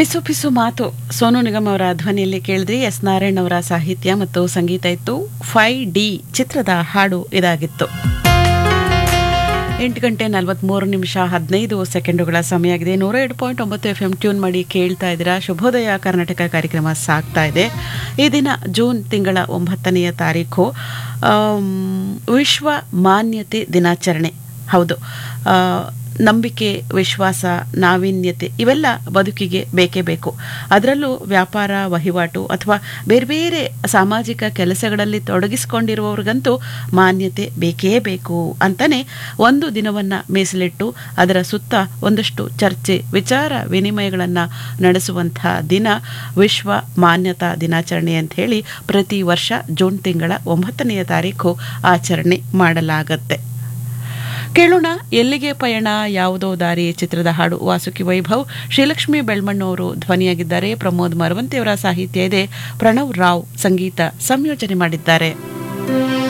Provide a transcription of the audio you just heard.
ಪಿಸು ಪಿಸು ಮಾತು ಸೋನು ನಿಗಮ್ ಅವರ ಧ್ವನಿಯಲ್ಲಿ ಕೇಳಿದ್ರಿ ಎಸ್ ನಾರಾಯಣ್ ಅವರ ಸಾಹಿತ್ಯ ಮತ್ತು ಸಂಗೀತ ಇತ್ತು ಫೈ ಡಿ ಚಿತ್ರದ ಹಾಡು ಇದಾಗಿತ್ತು ಎಂಟು ಗಂಟೆ ನಲವತ್ಮೂರು ನಿಮಿಷ ಹದಿನೈದು ಸೆಕೆಂಡುಗಳ ಸಮಯ ಆಗಿದೆ ನೂರ ಎರಡು ಪಾಯಿಂಟ್ ಒಂಬತ್ತು ಎಫ್ ಎಂ ಟ್ಯೂನ್ ಮಾಡಿ ಕೇಳ್ತಾ ಇದ್ದೀರಾ ಶುಭೋದಯ ಕರ್ನಾಟಕ ಕಾರ್ಯಕ್ರಮ ಸಾಗ್ತಾ ಇದೆ ಈ ದಿನ ಜೂನ್ ತಿಂಗಳ ಒಂಬತ್ತನೆಯ ತಾರೀಕು ಆಮ್, ವಿಶ್ವ ಮಾನ್ಯತೆ ದಿನಾಚರಣೆ ಹೌದು ಆ, ನಂಬಿಕೆ ವಿಶ್ವಾಸ ನಾವೀನ್ಯತೆ ಇವೆಲ್ಲ ಬದುಕಿಗೆ ಬೇಕೇ ಬೇಕು ಅದರಲ್ಲೂ ವ್ಯಾಪಾರ ವಹಿವಾಟು ಅಥವಾ ಬೇರೆ ಬೇರೆ ಸಾಮಾಜಿಕ ಕೆಲಸಗಳಲ್ಲಿ ತೊಡಗಿಸಿಕೊಂಡಿರುವವ್ರಿಗಂತೂ ಮಾನ್ಯತೆ ಬೇಕೇ ಬೇಕು ಅಂತಾನೆ ಒಂದು ದಿನವನ್ನ ಮೀಸಲಿಟ್ಟು ಅದರ ಸುತ್ತ ಒಂದಷ್ಟು ಚರ್ಚೆ ವಿಚಾರ ವಿನಿಮಯಗಳನ್ನು ನಡೆಸುವಂತಹ ದಿನ ವಿಶ್ವ ಮಾನ್ಯತಾ ದಿನಾಚರಣೆ ಅಂತ ಹೇಳಿ ಪ್ರತಿ ವರ್ಷ ಜೂನ್ ತಿಂಗಳ ಒಂಬತ್ತನೆಯ ತಾರೀಕು ಆಚರಣೆ ಮಾಡಲಾಗತ್ತೆ ಕೇಳೋಣ ಎಲ್ಲಿಗೆ ಪಯಣ ಯಾವುದೋ ದಾರಿ ಚಿತ್ರದ ಹಾಡು ವಾಸುಕಿ ವೈಭವ್ ಶ್ರೀಲಕ್ಷ್ಮಿ ಬೆಳ್ಮಣ್ಣವರು ಧ್ವನಿಯಾಗಿದ್ದಾರೆ ಪ್ರಮೋದ್ ಮರವಂತಿಯವರ ಸಾಹಿತ್ಯ ಇದೆ ಪ್ರಣವ್ ರಾವ್ ಸಂಗೀತ ಸಂಯೋಜನೆ ಮಾಡಿದ್ದಾರೆ